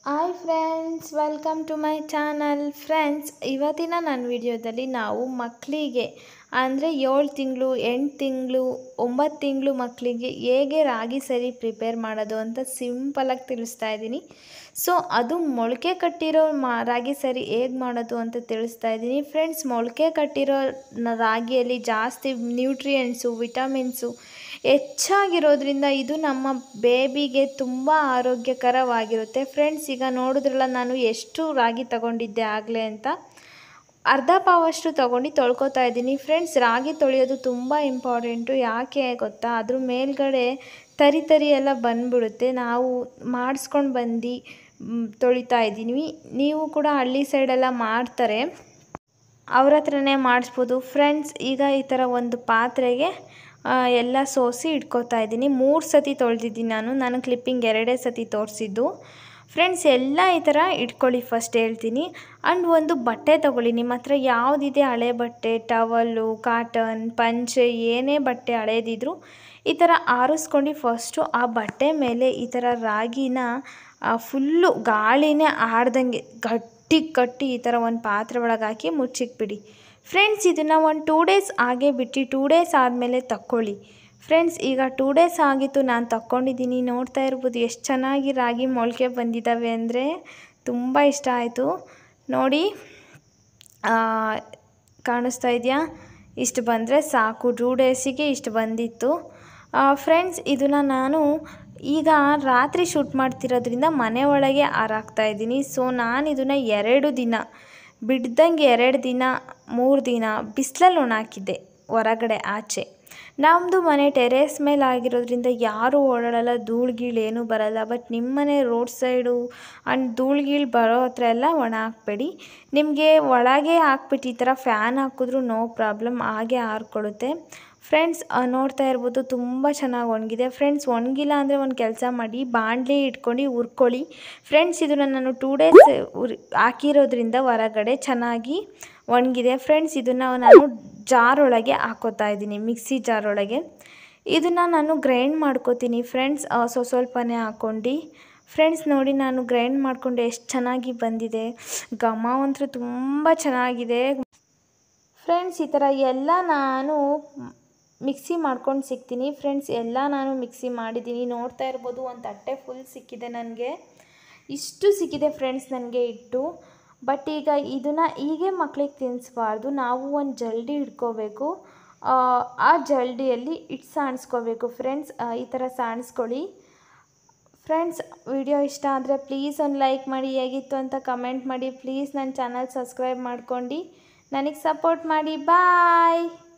hi friends welcome to my channel friends ಇವತ್ತಿನ ನನ್ನ ವಿಡಿಯೋದಲ್ಲಿ ನಾವು ಮಕ್ಕಳಿಗೆ ಅಂದರೆ ಏಳು ತಿಂಗಳು ಎಂಟು ತಿಂಗಳು ಒಂಬತ್ತು ತಿಂಗಳು ಮಕ್ಕಳಿಗೆ ಹೇಗೆ ರಾಗಿ ಸರಿ ಪ್ರಿಪೇರ್ ಮಾಡೋದು ಅಂತ ಸಿಂಪಲಾಗಿ ತಿಳಿಸ್ತಾ ಇದ್ದೀನಿ ಸೊ ಅದು ಮೊಳಕೆ ಕಟ್ಟಿರೋ ಮಾ ರಾಗಿ ಸರಿ ಹೇಗೆ ಮಾಡೋದು ಅಂತ ತಿಳಿಸ್ತಾ ಇದ್ದೀನಿ ಫ್ರೆಂಡ್ಸ್ ಮೊಳಕೆ ಕಟ್ಟಿರೋ ನ- ರಾಗಿಯಲ್ಲಿ ಜಾಸ್ತಿ ನ್ಯೂಟ್ರಿಯೆಂಟ್ಸು ವಿಟಮಿನ್ಸು ಹೆಚ್ಚಾಗಿರೋದ್ರಿಂದ ಇದು ನಮ್ಮ ಬೇಬಿಗೆ ತುಂಬ ಆರೋಗ್ಯಕರವಾಗಿರುತ್ತೆ ಫ್ರೆಂಡ್ಸ್ ಈಗ ನೋಡಿದ್ರಲ್ಲ ನಾನು ಎಷ್ಟು ರಾಗಿ ತಗೊಂಡಿದ್ದೆ ಆಗಲೇ ಅಂತ ಅರ್ಧ ಪಾವಷ್ಟು ತೊಗೊಂಡು ತೊಳ್ಕೊತಾ ಇದ್ದೀನಿ ಫ್ರೆಂಡ್ಸ್ ರಾಗಿ ತೊಳೆಯೋದು ತುಂಬ ಇಂಪಾರ್ಟೆಂಟು ಯಾಕೆ ಗೊತ್ತಾ ಅದ್ರ ಮೇಲ್ಗಡೆ ತರಿ ತರಿ ಎಲ್ಲ ಬಂದ್ಬಿಡುತ್ತೆ ನಾವು ಮಾಡಿಸ್ಕೊಂಡು ಬಂದು ಮ್, ತೊಳಿತಾ ಇದ್ದೀನಿ ನೀವು ಕೂಡ ಹಳ್ಳಿ ಸೈಡೆಲ್ಲ ಮಾಡ್ತಾರೆ ಅವ್ರ ಹತ್ರನೇ ಮಾಡಿಸ್ಬೋದು ಫ್ರೆಂಡ್ಸ್ ಈಗ ಈ ಥರ ಒಂದು ಪಾತ್ರೆಗೆ ಆ, ಎಲ್ಲ ಸೋಸಿ ಇಟ್ಕೋತಾ ಇದ್ದೀನಿ ಮೂರು ಸತಿ ತೊಳೆದಿದ್ದೀನಿ ನಾನು ನಾನು ಕ್ಲಿಪ್ಪಿಂಗ್ ಎರಡೇ ಸತಿ ತೋರಿಸಿದ್ದು ಫ್ರೆಂಡ್ಸ್ ಎಲ್ಲ ಈ ಥರ ಇಟ್ಕೊಳ್ಳಿ ಫಸ್ಟ್ ಹೇಳ್ತೀನಿ ಆ್ಯಂಡ್ ಒಂದು ಬಟ್ಟೆ ತೊಗೊಳ್ಳಿ ನಿಮ್ಮ ಹತ್ರ ಯಾವುದಿದೆ ಹಳೆ ಬಟ್ಟೆ ಟವಲ್ಲು ಕಾಟನ್ ಪಂಚೆ ಏನೇ ಬಟ್ಟೆ ಹಳೇದಿದ್ರು ಈ ಥರ ಆರಿಸ್ಕೊಂಡು ಫಸ್ಟು ಆ ಬಟ್ಟೆ ಮೇಲೆ ಈ ಥರ ರಾಗಿನ ಫುಲ್ಲು ಗಾಳಿನೇ ಆಡ್ದಂಗೆ ಗಟ್ಟಿ ಕಟ್ಟಿ ಈ ಥರ ಒಂದು ಪಾತ್ರೆ ಒಳಗೆ ಹಾಕಿ ಮುಚ್ಚಿಕ್ಬಿಡಿ ಫ್ರೆಂಡ್ಸ್ ಇದನ್ನು ಒಂದು ಟೂ ಡೇಸ್ ಹಾಗೆ ಬಿಟ್ಟು ಟೂ ಡೇಸ್ ಆದಮೇಲೆ ತಕ್ಕೊಳ್ಳಿ ಫ್ರೆಂಡ್ಸ್ ಈಗ ಟೂ ಡೇಸ್ ಆಗಿತ್ತು ನಾನು ತಕ್ಕೊಂಡಿದ್ದೀನಿ ನೋಡ್ತಾ ಇರ್ಬೋದು ಎಷ್ಟು ಚೆನ್ನಾಗಿ ರಾಗಿ ಮೊಳಕೆ ಬಂದಿದ್ದಾವೆ ಅಂದರೆ ತುಂಬ ಇಷ್ಟ ಆಯಿತು ನೋಡಿ ಆ, ಕಾಣಿಸ್ತಾ ಇದೆಯಾ ಇಷ್ಟು ಬಂದರೆ ಸಾಕು ಟೂ ಡೇಸಿಗೆ ಇಷ್ಟು ಬಂದಿತ್ತು ಫ್ರೆಂಡ್ಸ್ ಇದನ್ನು ನಾನು ಈಗ ರಾತ್ರಿ ಶೂಟ್ ಮಾಡ್ತಿರೋದ್ರಿಂದ ಮನೆ ಒಳಗೆ ಹಾರಾಕ್ತಾ ಇದ್ದೀನಿ ಸೊ ನಾನು ಇದನ್ನು ಎರಡು ದಿನ ಬಿಡ್ದಂಗೆ ಎರಡು ದಿನ ಮೂರು ದಿನ ಬಿಸಿಲಲ್ಲಿ ಒಣಾಕಿದ್ದೆ ಹೊರಗಡೆ ಆಚೆ ನಮ್ಮದು ಮನೆ ಟೆರೇಸ್ ಮೇಲೆ ಆಗಿರೋದ್ರಿಂದ ಯಾರೂ ಓಡಾಡಲ್ಲ ಧೂಳು ಗೀಳು ಏನೂ ಬರಲ್ಲ ಬಟ್ ನಿಮ್ಮ ಮನೆ ರೋಡ್ ಸೈಡು ಆ್ಯಂಡ್ ಧೂಳು ಗೀಳು ಬರೋ ಹತ್ರ ಎಲ್ಲ ಒಣ ಹಾಕ್ಬೇಡಿ ನಿಮಗೆ ಒಳಗೆ ಹಾಕ್ಬಿಟ್ಟು ಈ ಥರ ಫ್ಯಾನ್ ಹಾಕಿದ್ರೂ ನೋ ಪ್ರಾಬ್ಲಮ್ ಹಾಗೆ ಆರ್ಕೊಳ್ಳುತ್ತೆ ಫ್ರೆಂಡ್ಸ್ ನೋಡ್ತಾ ಇರ್ಬೋದು ತುಂಬ ಚೆನ್ನಾಗಿ ಒಣಗಿದೆ ಫ್ರೆಂಡ್ಸ್ ಒಣಗಿಲ್ಲ ಅಂದರೆ ಒಂದು ಕೆಲಸ ಮಾಡಿ ಬಾಣಲೆ ಇಟ್ಕೊಂಡು ಹುರ್ಕೊಳ್ಳಿ ಫ್ರೆಂಡ್ಸ್ ಇದನ್ನು ನಾನು ಟೂ ಡೇಸ್ ಉರಿ ಹಾಕಿರೋದ್ರಿಂದ ಹೊರಗಡೆ ಚೆನ್ನಾಗಿ ಒಣಗಿದೆ ಫ್ರೆಂಡ್ಸ್ ಇದನ್ನು ನಾನು ಜಾರ್ ಒಳಗೆ ಹಾಕೋತಾ ಇದ್ದೀನಿ ಮಿಕ್ಸಿ ಜಾರ್ ಒಳಗೆ ಇದನ್ನು ನಾನು ಗ್ರೈಂಡ್ ಮಾಡ್ಕೋತೀನಿ ಫ್ರೆಂಡ್ಸ್ ಸ್ವ ಸ್ವಲ್ಪನೇ ಹಾಕ್ಕೊಂಡು ಫ್ರೆಂಡ್ಸ್ ನೋಡಿ ನಾನು ಗ್ರೈಂಡ್ ಮಾಡಿಕೊಂಡು ಎಷ್ಟು ಚೆನ್ನಾಗಿ ಬಂದಿದೆ ಘಮ ಅಂತೂ ತುಂಬ ಚೆನ್ನಾಗಿದೆ ಫ್ರೆಂಡ್ಸ್ ಈ ಥರ ಎಲ್ಲ ನಾನು ಮಿಕ್ಸಿ ಮಾಡ್ಕೊಂಡು ಸಿಗ್ತೀನಿ ಫ್ರೆಂಡ್ಸ್ ಎಲ್ಲ ನಾನು ಮಿಕ್ಸಿ ಮಾಡಿದ್ದೀನಿ ನೋಡ್ತಾ ಇರ್ಬೋದು ಒಂದು ತಟ್ಟೆ ಫುಲ್ ಸಿಕ್ಕಿದೆ ನನಗೆ ಇಷ್ಟು ಸಿಕ್ಕಿದೆ ಫ್ರೆಂಡ್ಸ್ ನನಗೆ ಇಟ್ಟು ಬಟ್ ಈಗ ಇದನ್ನು ಹೀಗೆ ಮಕ್ಳಿಗೆ ತಿನ್ನಿಸ್ಬಾರ್ದು ನಾವು ಒಂದು ಜಲ್ಡಿ ಇಟ್ಕೋಬೇಕು ಆ, ಆ ಜಲ್ಡಿಯಲ್ಲಿ ಇಟ್ಟು ಸಾಣಿಸ್ಕೋಬೇಕು ಫ್ರೆಂಡ್ಸ್ ಈ ಥರ ಸಾಣಿಸ್ಕೊಳ್ಳಿ ಫ್ರೆಂಡ್ಸ್ ವಿಡಿಯೋ ಇಷ್ಟ ಆದರೆ ಪ್ಲೀಸ್ ಒಂದು ಲೈಕ್ ಮಾಡಿ ಹೇಗಿತ್ತು ಅಂತ ಕಮೆಂಟ್ ಮಾಡಿ ಪ್ಲೀಸ್ ನನ್ನ ಚಾನಲ್ ಸಬ್ಸ್ಕ್ರೈಬ್ ಮಾಡ್ಕೊಂಡು ನನಗೆ ಸಪೋರ್ಟ್ ಮಾಡಿ ಬಾಯ್